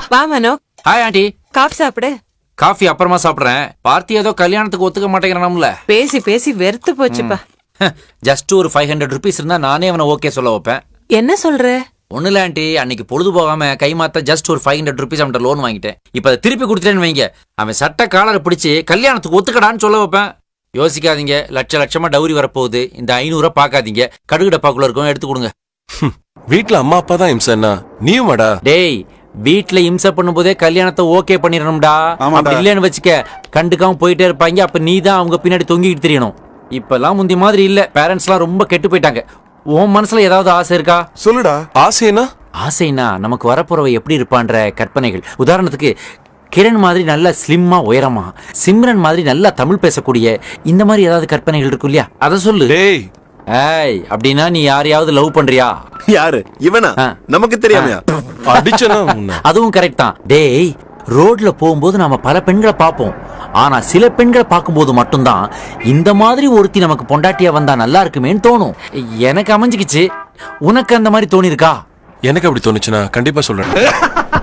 வா Mano hi aunty coffee சாப்பிடு coffee அப்புறமா சாப்பிடுறேன் பார்த்தி ஏதோ கல்யாணத்துக்கு ஒத்துக்க மாட்டேங்கிறானுல பேசி பேசி வெறுத்து போச்சுப்பா ஜஸ்ட் ஒரு ஃபைவ் ஹண்ட்ரட் ருபீஸ் இருந்தா நானே அவனை ஓகே சொல்ல வைப்பேன் என்ன சொல்ற ஒண்ணு இல்ல ஆண்டி அன்னைக்கு பொழுது போகாம கை மாத்த ஜஸ்ட் ஒரு ஃபைவ் ஹண்ட்ரட் ருபீஸ் அவன்கிட்ட லோன் வாங்கிட்டேன் இப்ப அதை திருப்பி கொடுத்துட்டேன்னு வைங்க அவன் சட்ட காலரை பிடிச்சு கல்யாணத்துக்கு ஒத்துக்கடான்னு சொல்ல வைப்பேன் யோசிக்காதீங்க லட்ச லட்சமா டவுரி வரப்போகுது இந்த ஐநூறுரூவா பார்க்காதீங்க கடுகு டப்பாக்குள்ள இருக்கும் எடுத்து கொடுங்க வீட்ல அம்மா அப்பா தான் இம்சன்னா நீயும் வாடா டேய் வீட்ல இம்சை பண்ணும்போதே கல்யாணத்தை ஓகே பண்ணிடணும்டா ஆமாடா. அப்படி இல்லைன்னு வச்சுக்க கண்டுக்காம போயிட்டே இருப்பாங்க அப்ப நீ தான் அவங்க பின்னாடி தொங்கிட்டு தெரியணும் இப்பெல்லாம் முந்தி மாதிரி இல்ல பேரண்ட்ஸ்லாம் ரொம்ப கெட்டு போயிட்டாங்க உன் மனசுல ஏதாவது ஆசை இருக்கா சொல்லுடா ஆசைனா ஆசைனா நமக்கு வரப்போறவ எப்படி இருப்பான்ற கற்பனைகள் உதாரணத்துக்கு கிரண் மாதிரி நல்ல ஸ்லிம்மா உயரமா சிம்ரன் மாதிரி நல்லா தமிழ் பேசக்கூடிய இந்த மாதிரி ஏதாவது கற்பனைகள் இருக்கும் இல்லையா அதை சொல்லு டேய் ஏய் அப்படின்னா நீ யாரையாவது லவ் பண்றியா யாரு இவனா ஆ. நமக்கு தெரியாமையா அடிச்சனா உன்னை அதுவும் கரெக்ட் தான் டேய் ரோட்ல போகும்போது நாம பல பெண்களை பார்ப்போம் ஆனா சில பெண்களை பார்க்கும்போது மட்டும்தான் இந்த மாதிரி ஒருத்தி நமக்கு பொண்டாட்டியா வந்தா நல்லா இருக்குமேன்னு தோணும் எனக்கு அமைஞ்சுக்கிச்சு உனக்கு அந்த மாதிரி தோணிருக்கா எனக்கு அப்படி தோணுச்சுன்னா கண்டிப்பா சொல்றேன்